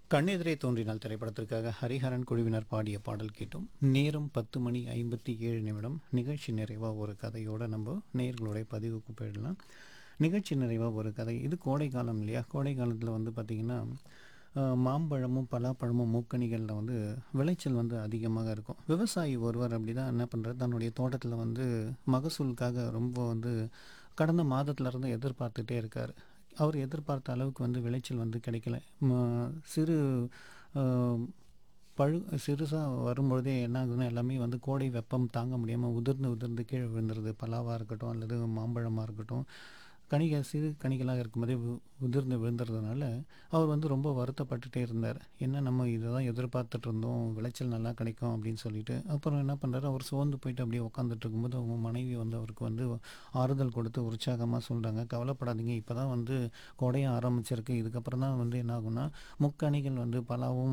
கண்ணெதிரே தோன்றினால் திரைப்படத்திற்காக ஹரிஹரன் குழுவினர் பாடிய பாடல் கேட்டோம் நேரம் பத்து மணி ஐம்பத்தி ஏழு நிமிடம் நிகழ்ச்சி நிறைவாக ஒரு கதையோடு நம்ம நேர்களுடைய பதிவுக்கு போயிடலாம் நிகழ்ச்சி நிறைவாக ஒரு கதை இது கோடை காலம் இல்லையா கோடை காலத்தில் வந்து பார்த்திங்கன்னா அஹ், மாம்பழமும் பலாப்பழமும் மூக்கணிகளில் வந்து விளைச்சல் வந்து அதிகமாக இருக்கும் விவசாயி ஒருவர் அப்படி தான் என்ன பண்ணுறாரு தன்னுடைய தோட்டத்தில் வந்து மகசூலுக்காக ரொம்ப வந்து கடந்த மாதத்துல இருந்து எதிர்பார்த்துட்டே இருக்கார் அவர் எதிர்பார்த்த அளவுக்கு வந்து விளைச்சல் வந்து கிடைக்கல ம- சிறு அஹ், பழு சிறுசாக வரும்பொழுதே என்ன ஆகுதுன்னா எல்லாமே வந்து கோடை வெப்பம் தாங்க முடியாமல் உதிர்ந்து உதிர்ந்து கீழே விழுந்துருது பலாவாக இருக்கட்டும் அல்லது மாம்பழமாக இருக்கட்டும் கனிகள் சிறு கனிகளாக இருக்கும்போதே உ- உதிர்ந்து விழுந்துறதுனால அவர் வந்து ரொம்ப வருத்தப்பட்டுட்டே இருந்தார் என்ன நம்ம இதை தான் எதிர்பார்த்துட்டு இருந்தோம் விளைச்சல் நல்லா கிடைக்கும் அப்படின்னு சொல்லிட்டு அப்புறம் என்ன பண்ணுறாரு அவர் சோர்ந்து போயிட்டு அப்படியே உட்காந்துட்டு இருக்கும்போது அவங்க மனைவி வந்து அவருக்கு வந்து ஆறுதல் கொடுத்து உற்சாகமாக சொல்கிறாங்க கவலைப்படாதீங்க இப்போ தான் வந்து கோடையும் ஆரம்பிச்சிருக்கு இதுக்கப்புறம் தான் வந்து என்ன ஆகும்னா முக்கணிகள் வந்து பலாவும்